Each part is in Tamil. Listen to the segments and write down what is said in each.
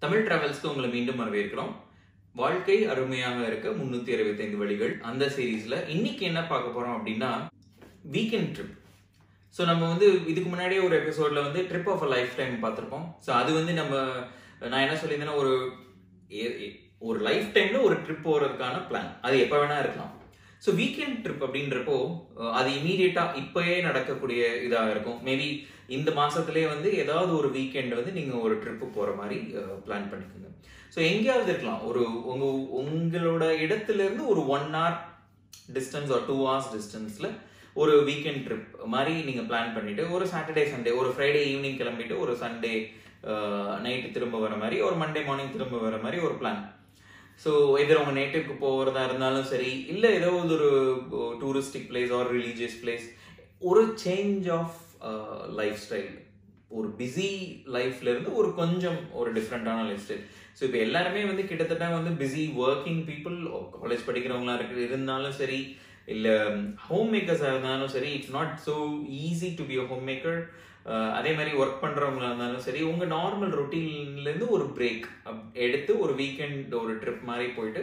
தமிழ் டிராவல்ஸ்க்கு உங்களை மீண்டும் வரவேற்கிறோம் வாழ்க்கை அருமையாக இருக்க முன்னூத்தி அறுபத்தைந்து வழிகள் அந்த சீரீஸ்ல இன்னைக்கு என்ன பார்க்க போறோம் அப்படின்னா வீக்கெண்ட் ட்ரிப் ஸோ நம்ம வந்து இதுக்கு முன்னாடியே ஒரு எபிசோட்ல வந்து trip of a lifetime பார்த்துருப்போம் ஸோ அது வந்து நம்ம நான் என்ன சொல்லியிருந்தேன்னா ஒரு ஏ- ஏ- ஒரு லைஃப் டைம்ல ஒரு ட்ரிப் போறதுக்கான பிளான் அது எப்போ வேணா இருக்கலாம் ஸோ வீக்கெண்ட் ட்ரிப் அப்படின்றப்போ அஹ், அது இமீடியட்டா இப்பயே நடக்கக்கூடிய இதாக இருக்கும் மேபி இந்த மாசத்துலயே வந்து ஏதாவது ஒரு வீக்கெண்ட் வந்து நீங்க ஒரு ட்ரிப்பு போற மாதிரி பிளான் பண்ணிக்கோங்க ஸோ எங்கேயாவது இருக்கலாம் ஒரு உங்க உங்களோட இடத்துல இருந்து ஒரு ஒன் ஹவர் டிஸ்டன்ஸ் ஒரு டூ ஹவர்ஸ் டிஸ்டன்ஸ்ல ஒரு வீக்கெண்ட் ட்ரிப் மாதிரி நீங்க பிளான் பண்ணிட்டு ஒரு சாட்டர்டே சண்டே ஒரு ஃப்ரைடே ஈவினிங் கிளம்பிட்டு ஒரு சண்டே நைட்டு திரும்ப வர மாதிரி ஒரு மண்டே மார்னிங் திரும்ப வர மாதிரி ஒரு பிளான் ஸோ எதிர உங்க நேட்டிவ்க்கு போகிறதா இருந்தாலும் சரி இல்லை ஏதோ ஒரு touristic place or religious place ஒரு சேஞ்ச் ஆஃப் லைஃப் ஸ்டைல் ஒரு பிஸி லைஃப்ல இருந்து ஒரு கொஞ்சம் ஒரு டிஃப்ரெண்டான லைஃப் ஸ்டைல் ஸோ இப்போ எல்லாருமே வந்து கிட்டத்தட்ட வந்து பிஸி ஒர்க்கிங் பீப்புள் காலேஜ் படிக்கிறவங்களா இருக்கு இருந்தாலும் சரி இல்லை ஹோம் மேக்கர்ஸாக இருந்தாலும் சரி it's not so easy to be a homemaker அதே மாதிரி ஒர்க் பண்ணுறவங்களா இருந்தாலும் சரி உங்கள் நார்மல் ரொட்டீன்லேருந்து ஒரு பிரேக் எடுத்து ஒரு வீக்கெண்ட் ஒரு ட்ரிப் மாதிரி போயிட்டு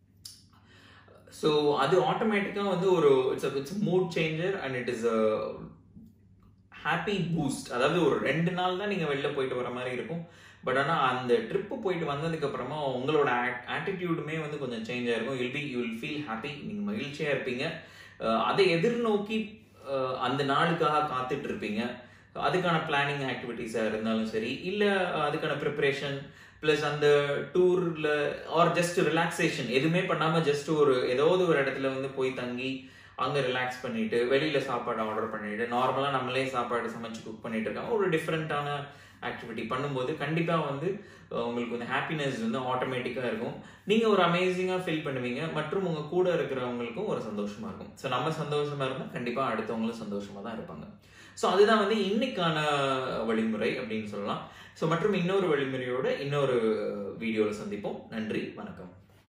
ஸோ அது ஆட்டோமேட்டிக்காக வந்து ஒரு it's it's mood changer and it is a happy boost அதாவது ஒரு ரெண்டு நாள் தான் நீங்கள் வெளில போயிட்டு வர மாதிரி இருக்கும் பட் ஆனால் அந்த ட்ரிப்பு போயிட்டு வந்ததுக்கு அப்புறமா உங்களோட ஆட்டிடியூடுமே வந்து கொஞ்சம் சேஞ்ச் ஆயிருக்கும் will be you will feel happy நீங்கள் மகிழ்ச்சியாக இருப்பீங்க அஹ் அதை எதிர்நோக்கி அஹ் அந்த நாளுக்காக காத்துட்டு இருப்பீங்க அதுக்கான பிளானிங் ஆக்டிவிட்டீஸாக இருந்தாலும் சரி இல்லை அதுக்கான ப்ரிப்பரேஷன் ப்ளஸ் அந்த டூரில் ஆர் ஜஸ்ட் ரிலாக்ஸேஷன் எதுவுமே பண்ணாமல் ஜஸ்ட் ஒரு ஏதாவது ஒரு இடத்துல வந்து போய் தங்கி அங்கே ரிலாக்ஸ் பண்ணிட்டு வெளியில் சாப்பாடு ஆர்டர் பண்ணிட்டு நார்மலாக நம்மளே சாப்பாடு சமைச்சு குக் பண்ணிட்டு இருக்காங்க ஒரு டிஃப்ரெண்ட்டான ஆக்டிவிட்டி பண்ணும்போது கண்டிப்பாக வந்து அஹ், உங்களுக்கு வந்து ஹாப்பினஸ் வந்து ஆட்டோமேட்டிக்காக இருக்கும் நீங்கள் ஒரு அமேசிங்காக ஃபீல் பண்ணுவீங்க மற்றும் உங்கள் கூட இருக்கிறவங்களுக்கும் ஒரு சந்தோஷமாக இருக்கும் ஸோ நம்ம சந்தோஷமாக இருந்தால் கண்டிப்பாக அடுத்தவங்களும் சந்தோஷமாக தான் இருப்பாங்க ஸோ அதுதான் வந்து இன்னைக்கான வழிமுறை அப்படின்னு சொல்லலாம் ஸோ மற்றும் இன்னொரு வழிமுறையோட இன்னொரு வீடியோவில் சந்திப்போம் நன்றி வணக்கம்